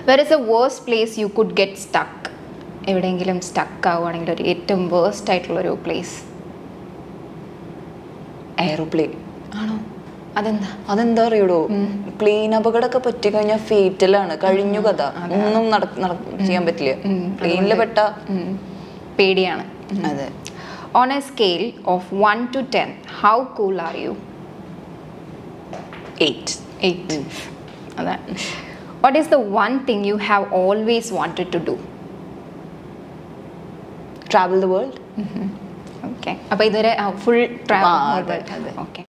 Were is a worst place you could get stuck എവിടെയെങ്കിലും stuck ആവുകയാണെങ്കിൽ ഒരു ഏറ്റവും വേഴ്സ്റ്റ് ആയിട്ടുള്ളൊരു പ്ലേസ് എയറോപ്ലെയിൻ ആണോ അതെന്താ അതെന്താ അറിയടോ പ്ലെയിൻ അപകടമൊക്കെ പറ്റി കഴിഞ്ഞാൽ ഫേറ്റലാണ് കഴിഞ്ഞു കഥ ഒന്നും നട നട- ചെയ്യാൻ പറ്റില്ല പ്ലെയിനിൽ പെട്ട ഉം. പേടിയാണ് അതെ on a scale of one to ten how cool are you eight eight അതെ what is the one thing you have always wanted to do travel the world okay അപ്പോൾ ഇതുവരെ ഫുൾ ആ, ട്രാവൽ അതെ, അതെ. ഓക്കെ